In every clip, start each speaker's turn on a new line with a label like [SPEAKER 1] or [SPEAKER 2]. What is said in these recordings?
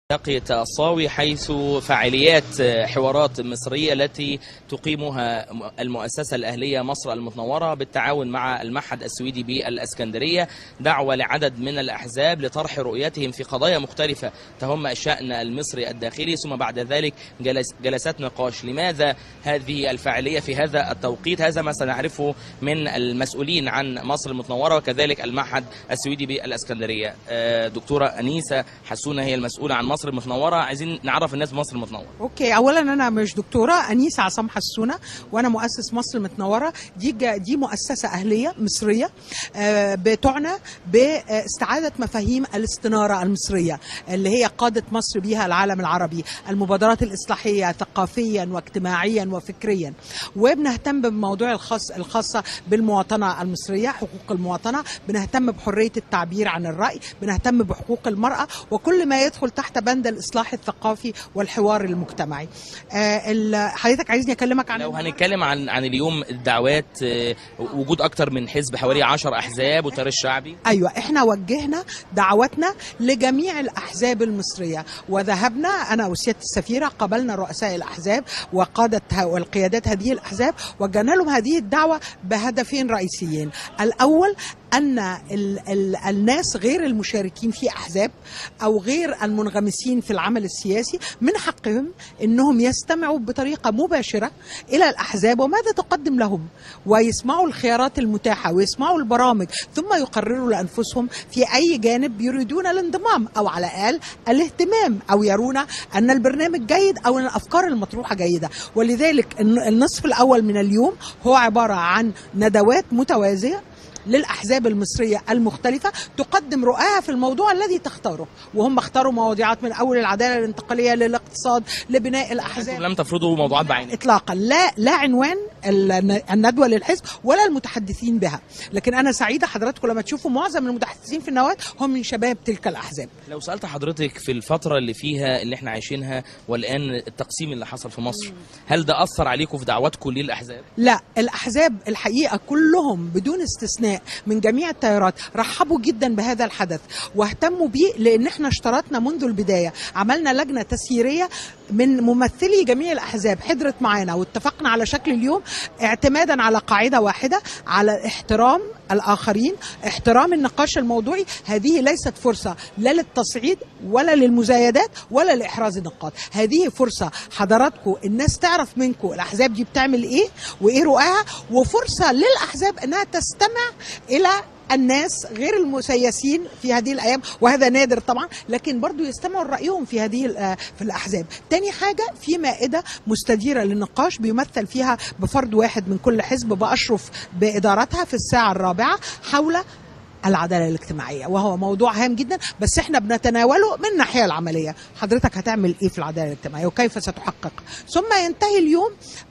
[SPEAKER 1] تقية الصاوي حيث فعاليات حوارات مصرية التي تقيمها المؤسسة الأهلية مصر المتنورة بالتعاون مع المعهد السويدي بالأسكندرية دعوة لعدد من الأحزاب لطرح رؤيتهم في قضايا مختلفة تهم الشأن المصري الداخلي ثم بعد ذلك جلس جلسات نقاش لماذا هذه الفعالية في هذا التوقيت هذا ما سنعرفه من المسؤولين عن مصر المتنورة وكذلك المعهد السويدي بالأسكندرية آه، دكتورة أنيسة حسونة هي المسؤولة عن مصر المتنورة عايزين نعرف الناس بمصر المتنورة
[SPEAKER 2] اوكي اولا انا مش دكتوره انيسه عصام حسونه وانا مؤسس مصر المتنوره دي جا- دي مؤسسه اهليه مصريه آه، بتعنى باستعاده مفاهيم الاستناره المصريه اللي هي قادت مصر بيها العالم العربي المبادرات الاصلاحيه ثقافيا واجتماعيا وفكريا وبنهتم بموضوع الخاص الخاصه بالمواطنه المصريه حقوق المواطنه بنهتم بحريه التعبير عن الراي بنهتم بحقوق المراه وكل ما يدخل تحت بند الاصلاح الثقافي والحوار المجتمعي آه، ال- حضرتك عايزني اكلمك عن
[SPEAKER 1] لو
[SPEAKER 2] النهاردة؟
[SPEAKER 1] هنتكلم عن عن اليوم الدعوات آه، وجود أكتر من حزب حوالي 10 أحزاب وتيار الشعبي
[SPEAKER 2] ايوه احنا وجهنا دعوتنا لجميع الاحزاب المصريه وذهبنا انا وسياده السفيره قابلنا رؤساء الاحزاب وقاده والقيادات هذه الاحزاب وجهنا لهم هذه الدعوه بهدفين رئيسيين الاول ان ال ال الناس غير المشاركين في احزاب او غير المنغمسين في العمل السياسي من حقهم انهم يستمعوا بطريقه مباشره الى الاحزاب وماذا تقدم لهم ويسمعوا الخيارات المتاحه ويسمعوا البرامج ثم يقرروا لانفسهم في اي جانب يريدون الانضمام او على الاقل الاهتمام او يرون ان البرنامج جيد او ان الافكار المطروحه جيده ولذلك الن- النصف الاول من اليوم هو عباره عن ندوات متوازيه للاحزاب المصريه المختلفه تقدم رؤاها في الموضوع الذي تختاره وهم اختاروا مواضيعات من اول العداله الانتقاليه للاقتصاد لبناء الاحزاب
[SPEAKER 1] لم تفرضوا موضوعات بعينها
[SPEAKER 2] اطلاقا لا لا عنوان ال- الندوه للحزب ولا المتحدثين بها لكن انا سعيده حضراتكم لما تشوفوا معظم المتحدثين في النواه هم من شباب تلك الاحزاب
[SPEAKER 1] لو سألت حضرتك في الفترة اللي فيها اللي احنا عايشينها والآن التقسيم اللي حصل في مصر هل ده أثر عليكم في دعواتكم للأحزاب؟
[SPEAKER 2] لا الاحزاب الحقيقه كلهم بدون استثناء من جميع التيارات رحبوا جدا بهذا الحدث واهتموا بيه لان احنا اشترطنا منذ البدايه عملنا لجنه تسييريه من ممثلي جميع الاحزاب حضرت معانا واتفقنا على شكل اليوم اعتمادا على قاعده واحده على احترام الاخرين احترام النقاش الموضوعي هذه ليست فرصه لا للتصعيد ولا للمزايدات ولا لاحراز النقاط هذه فرصه حضراتكم الناس تعرف منكم الاحزاب دي بتعمل ايه وايه رؤاها وفرصه للاحزاب انها تستمع الى الناس غير المسيسين في هذه الايام وهذا نادر طبعا لكن برضو يستمعوا رايهم في هذه ال- في الاحزاب تاني حاجه في مائده مستديره للنقاش بيمثل فيها بفرد واحد من كل حزب باشرف بادارتها في الساعه الرابعه حول العداله الاجتماعيه وهو موضوع هام جدا بس احنا بنتناوله من الناحيه العمليه حضرتك هتعمل ايه في العداله الاجتماعيه وكيف ستحقق ثم ينتهي اليوم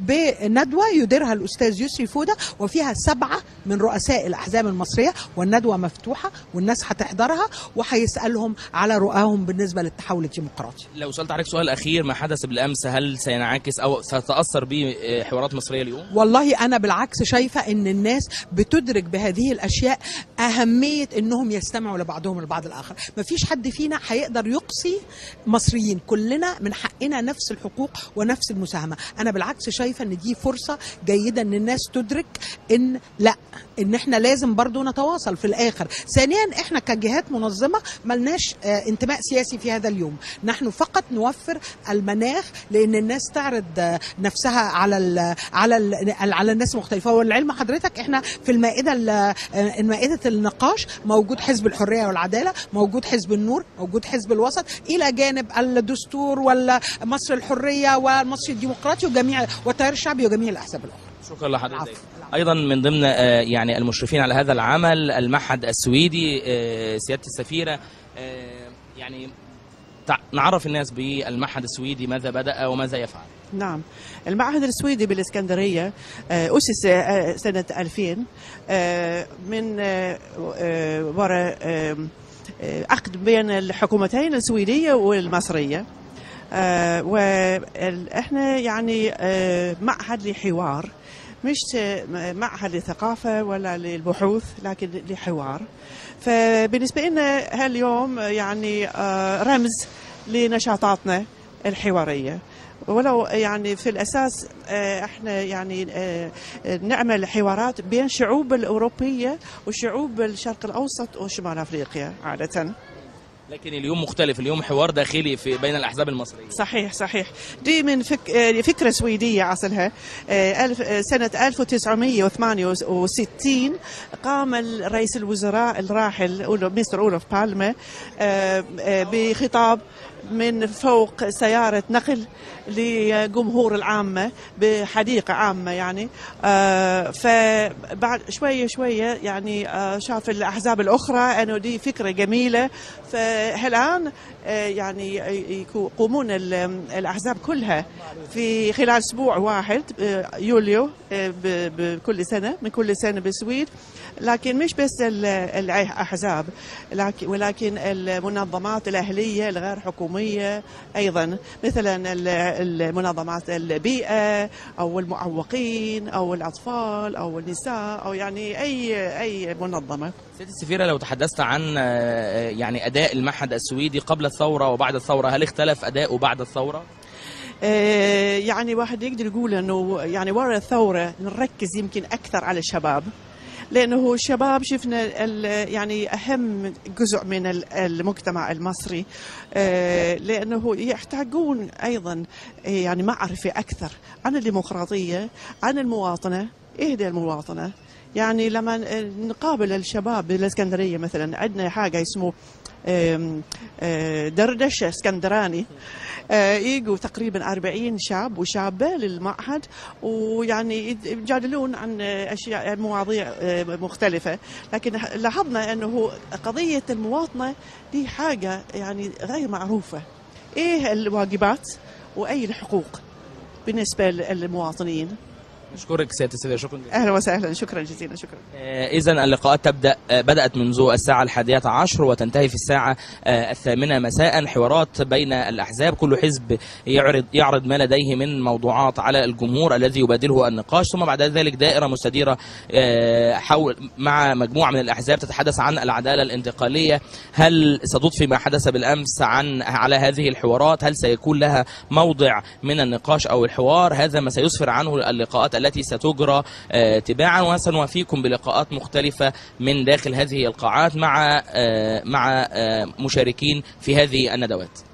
[SPEAKER 2] بندوه يديرها الاستاذ يسري فوده وفيها سبعه من رؤساء الاحزاب المصريه والندوه مفتوحه والناس هتحضرها وهيسالهم على رؤاهم بالنسبه للتحول الديمقراطي
[SPEAKER 1] لو سألت عليك سؤال أخير ما حدث بالأمس هل سينعكس أو ستتأثر به آه، حوارات مصرية اليوم؟
[SPEAKER 2] والله انا بالعكس شايفه ان الناس بتدرك بهذه الاشياء اهميه انهم يستمعوا لبعضهم البعض الاخر مفيش حد فينا هيقدر يقصي مصريين كلنا من حقنا نفس الحقوق ونفس المساهمه انا بالعكس شايفه ان دي فرصه جيده ان الناس تدرك ان لا ان احنا لازم برضو نتواصل في الاخر ثانيا احنا كجهات منظمه ملناش آه، انتماء سياسي في هذا اليوم نحن فقط نوفر المناخ لان الناس تعرض آه، نفسها على ال على ال على الناس المختلفه والعلم حضرتك احنا في المائده ال- آه، مائده النقاش موجود حزب الحريه والعداله موجود حزب النور موجود حزب الوسط الى جانب الدستور ومصر الحريه ومصر الديمقراطي وجميع والتيار الشعبي وجميع الاحزاب الاخرى
[SPEAKER 1] شكرا لحضرتك
[SPEAKER 2] العفو.
[SPEAKER 1] ايضا من ضمن آه، يعني المشرفين على هذا العمل المعهد السويدي آه، سياده السفيره آه، يعني تع- نعرف الناس بالمعهد السويدي ماذا بدا وماذا يفعل
[SPEAKER 3] نعم المعهد السويدي بالإسكندرية آه، أسس آه، سنة 2000 آه، من آه، آه، وراء آه، آه، عقد بين الحكومتين السويدية والمصرية آه، واحنا يعني آه، معهد لحوار مش آه، معهد للثقافة ولا للبحوث لكن لحوار فبالنسبة لنا هاليوم يعني آه، رمز لنشاطاتنا الحواريه ولو يعني في الاساس آه، احنا يعني آه، نعمل حوارات بين الشعوب الاوروبيه وشعوب الشرق الاوسط وشمال افريقيا عاده
[SPEAKER 1] لكن اليوم مختلف اليوم حوار داخلي في بين الاحزاب المصريه
[SPEAKER 3] صحيح صحيح دي من فك... آه، فكرة سويدية أصلها آه، ألف... آه، سنة 1968 قام رئيس الوزراء الراحل أولو- مستر أولوف بالما آه، آه، بخطاب من فوق سيارة نقل لجمهور العامة بحديقة عامة يعني آه، فبعد شوية شوية يعني آه، شاف الأحزاب الأخرى أنه دي فكرة جميلة فالآن آه، يعني يقومون ال- الأحزاب كلها في خلال أسبوع واحد آه، يوليو آه، ب- بكل سنة من كل سنة بالسويد لكن مش بس ال- الأحزاب لكن ولكن المنظمات الأهلية الغير حكومية أيضا مثلا ال- المنظمات البيئة أو المعوقين أو الأطفال أو النساء أو يعني أي أي منظمة
[SPEAKER 1] سيدي السفيرة لو تحدثت عن آه، يعني أداء المعهد السويدي قبل الثورة وبعد الثورة هل اختلف أداؤه بعد الثورة؟
[SPEAKER 3] آه، يعني واحد يقدر يقول انه يعني ورا الثوره نركز يمكن اكثر على الشباب لانه الشباب شفنا ال- يعني اهم جزء من ال- المجتمع المصري آه، لانه يحتاجون ايضا آه، يعني معرفه اكثر عن الديمقراطيه عن المواطنه ايه ده المواطنه يعني لما نقابل الشباب بالاسكندريه مثلا عندنا حاجه اسمه آم، آه، دردشه اسكندراني آه، يجوا تقريبا 40 شاب وشابه للمعهد ويعني يت- يجادلون عن آه، اشياء مواضيع آه، مختلفه لكن ح- لاحظنا انه قضيه المواطنه دي حاجه يعني غير معروفه ايه الواجبات واي الحقوق بالنسبه للمواطنين
[SPEAKER 1] أشكرك سيادة السفيرة شكرا جزيلا
[SPEAKER 3] اهلا وسهلا شكرا جزيلا شكرا
[SPEAKER 1] إذا اللقاءات تبدأ آه، بدأت منذ الساعة الحادية عشر وتنتهي في الساعة آه، الثامنة مساء حوارات بين الأحزاب كل حزب يعرض يعرض ما لديه من موضوعات على الجمهور الذي يبادله النقاش ثم بعد ذلك دائرة مستديرة آه، حول مع مجموعة من الأحزاب تتحدث عن العدالة الانتقالية هل ستضفي ما حدث بالأمس عن على هذه الحوارات هل سيكون لها موضع من النقاش أو الحوار هذا ما سيسفر عنه اللقاءات التي ستجرى آه، تباعا وسنوافيكم بلقاءات مختلفة من داخل هذه القاعات مع آه، مع آه، مشاركين في هذه الندوات